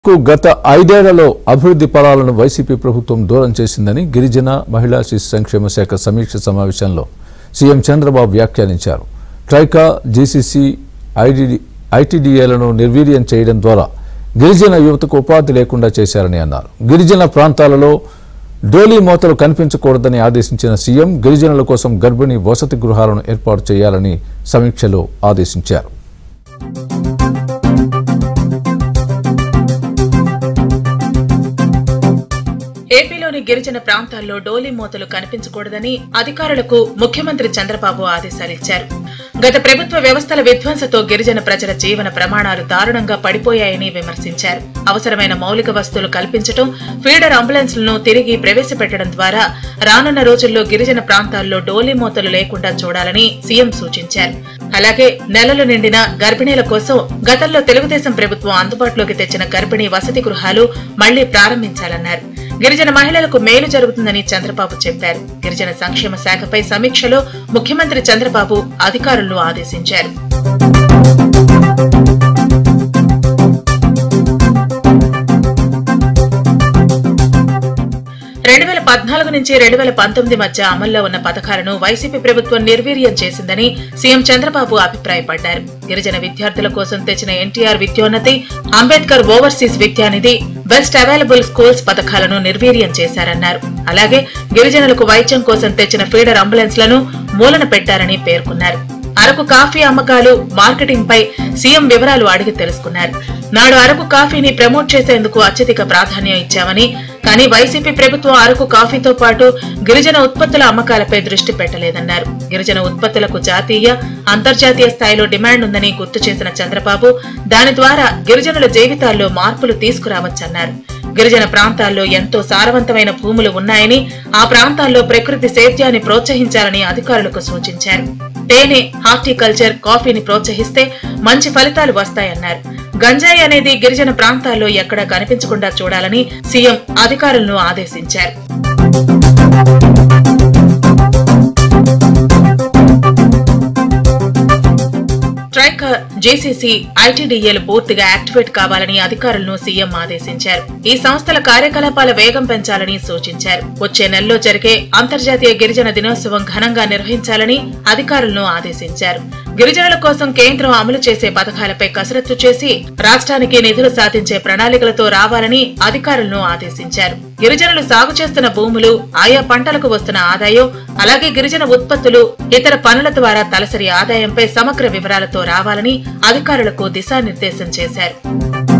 కు గత ఐదేళ్లలో అభివృద్ధి ఫలాలను వైసీపీ ప్రభుత్వం దూరం చేసిందని గిరిజన మహిళా శిశు సంక్షేమ శాఖ సమీక్ష సమావేశంలో సీఎం చంద్రబాబు వ్యాఖ్యానించారు ట్రైకా జీసీసీ ఐడిడి ఐటీడీఏలను నిర్వీర్యం చేయడం ద్వారా గిరిజన యువతకు ఉపాధి లేకుండా చేశారని అన్నారు గిరిజన ప్రాంతాలలో డోలీ మోతలు కనిపించకూడదని ఆదేశించిన సీఎం గిరిజనుల కోసం గర్భిణీ వసతి గృహాలను ఏర్పాటు చేయాలని సమీక్షలో ఆదేశించారు ఏపీలోని గిరిజన ప్రాంతాల్లో డోలీ మూతలు కనిపించకూడదని అధికారులకు ముఖ్యమంత్రి చంద్రబాబు ఆదేశాలిచ్చారు గత ప్రభుత్వ వ్యవస్థల విధ్వంసతో గిరిజన ప్రజల జీవన ప్రమాణాలు దారుణంగా పడిపోయాయని విమర్శించారు అవసరమైన మౌలిక వస్తువులు కల్పించడం ఫీడర్ అంబులెన్స్లను తిరిగి ప్రవేశపెట్టడం ద్వారా రానున్న రోజుల్లో గిరిజన ప్రాంతాల్లో డోలీ మూతలు లేకుండా చూడాలని సీఎం సూచించారు అలాగే నెలలు నిండిన గర్భిణీల కోసం గతంలో తెలుగుదేశం ప్రభుత్వం అందుబాటులోకి తెచ్చిన గర్భిణీ వసతి గృహాలు మళ్లీ ప్రారంభించాలన్నారు గిరిజన మహిళలకు మేలు జరుగుతుందని చంద్రబాబు చెప్పారు గిరిజన సంక్షేమ శాఖపై సమీక్షలో ముఖ్యమంత్రి చంద్రబాబు అధికారులను ఆదేశించారు రెండు వేల పద్నాలుగు నుంచి రెండు వేల పంతొమ్మిది మధ్య అమల్లో ఉన్న పథకాలను వైసీపీ ప్రభుత్వం నిర్వీర్యం చేసిందని సీఎం చంద్రబాబు అభిప్రాయపడ్డారు గిరిజన విద్యార్థుల కోసం తెచ్చిన ఎన్టీఆర్ విద్యోన్నతి అంబేద్కర్ ఓవర్సీస్ విద్యానిధి బెస్ట్ అవైలబుల్ స్కూల్స్ పథకాలను నిర్వీర్యం చేశారన్నారు అలాగే గిరిజనులకు వైద్యం కోసం తెచ్చిన ఫీడర్ అంబులెన్స్ లను మూలన పెట్టారని పేర్కొన్నారు అరకు కాఫీ అమ్మకాలు మార్కెటింగ్ పై సీఎం వివరాలు అడిగి తెలుసుకున్నారు నాడు అరకు కాఫీని ప్రమోట్ చేసేందుకు అత్యధిక ప్రాధాన్యం ఇచ్చామని కానీ వైసీపీ ప్రభుత్వం అరకు కాఫీతో పాటు గిరిజన ఉత్పత్తుల అమ్మకాలపై దృష్టి పెట్టలేదన్నారు గిరిజన ఉత్పత్తులకు జాతీయ అంతర్జాతీయ స్థాయిలో డిమాండ్ ఉందని గుర్తు చేసిన చంద్రబాబు దాని ద్వారా గిరిజనుల జీవితాల్లో మార్పులు తీసుకురావచ్చన్నారు గిరిజన ప్రాంతాల్లో ఎంతో సారవంతమైన భూములు ఉన్నాయని ఆ ప్రాంతాల్లో ప్రకృతి సేద్యాన్ని ప్రోత్సహించాలని అధికారులకు సూచించారు తేనె హార్టికల్చర్ కాఫీని ప్రోత్సహిస్తే మంచి ఫలితాలు వస్తాయన్నారు గంజాయి అనేది గిరిజన ప్రాంతాల్లో ఎక్కడా కనిపించకుండా చూడాలని సీఎం అధికారులను ఆదేశించారు ట్రైక్ జేసీసీ ఐటీడీఏలు పూర్తిగా యాక్టివేట్ కావాలని అధికారులను సీఎం ఆదేశించారు ఈ సంస్థల కార్యకలాపాల వేగం పెంచాలని సూచించారు వచ్చే నెలలో జరిగే అంతర్జాతీయ గిరిజన దినోత్సవం ఘనంగా నిర్వహించాలని అధికారులను ఆదేశించారు గిరిజనుల కోసం కేంద్రం అమలు చేసే పథకాలపై కసరత్తు చేసి రాష్ట్రానికి నిధులు సాధించే ప్రణాళికలతో రావాలని అధికారులను ఆదేశించారు గిరిజనులు సాగు చేస్తున్న భూములు ఆయా పంటలకు వస్తున్న ఆదాయం అలాగే గిరిజన ఉత్పత్తులు ఇతర పనుల ద్వారా తలసరి ఆదాయంపై సమగ్ర వివరాలతో రావాలని అధికారులకు దిశానిర్దేశం చేశారు